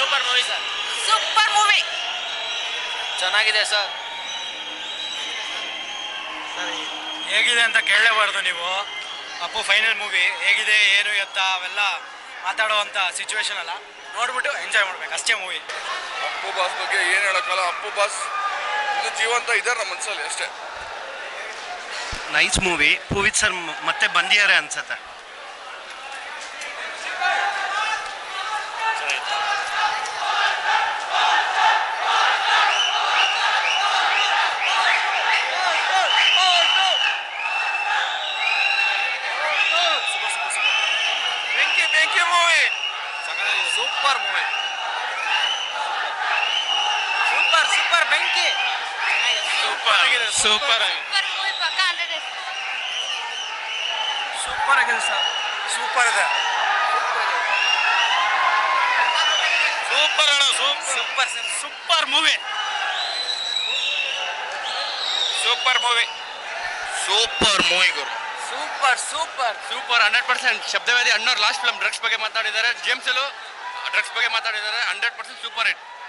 super movie sir super movie ಚೆನ್ನಾಗಿದೆ sir ಸರಿ ಹೇಗಿದೆ ಅಂತ ಕೇಳಲೇಬಾರ್ದು ನೀವು ಅಪ್ಪು ಫೈನಲ್ ಮೂವಿ ಹೇಗಿದೆ ಏನು ಎತ್ತ ಅವೆಲ್ಲ ಮಾತಾಡುವಂಥ ಸಿಚುವೇಶನ್ ಅಲ್ಲ ನೋಡ್ಬಿಟ್ಟು ಎಂಜಾಯ್ ಮಾಡ್ಬೇಕು ಅಷ್ಟೇ ಮೂವಿ ಅಪ್ಪು ಬಾಸ್ ಬಗ್ಗೆ ಏನು ಹೇಳೋಕ್ಕಲ್ಲ ಅಪ್ಪು ಬಾಸ್ ಇನ್ನು ಜೀವಂತ ಇದ್ದಾರೆ ನಮ್ಮ ಮನಸ್ಸಲ್ಲಿ ಅಷ್ಟೇ ನೈಸ್ ಮೂವಿ ಪೂವಿತ್ ಸರ್ ಮತ್ತೆ ಬಂದಿದ್ದಾರೆ ಅನ್ಸತ್ತೆ ಬೆಂಕಿ ಬೆಂಕಿ movie super movie super super ಬೆಂಕಿ ಸೂಪರ್ ಸೂಪರ್ ಸೂಪರ್ ಮೂವಿ ಪಕ್ಕ ಹಂಡ್ರೆಡ್ ಸೂಪರ್ ಆಗಿದೆ ಸರ್ ಸೂಪರ್ ಇದೆ ಸೂಪರ್ ಅಣ್ಣ super super movie super movie super movie ಗುರು super super super hundred percent Shabdavedhi ಅಣ್ಣವ್ರು ಲಾಸ್ಟ್ ಫಿಲ್ಮ್ ಡ್ರಗ್ಸ್ ಬಗ್ಗೆ ಮಾತಾಡಿದ್ದಾರೆ ಜೇಮ್ಸ್ ಅಲ್ಲೂ ಡ್ರಗ್ಸ್ ಬಗ್ಗೆ ಮಾತಾಡಿದ್ದಾರೆ ಹಂಡ್ರೆಡ್ ಪರ್ಸೆಂಟ್ ಸೂಪರ್ ಹಿಟ್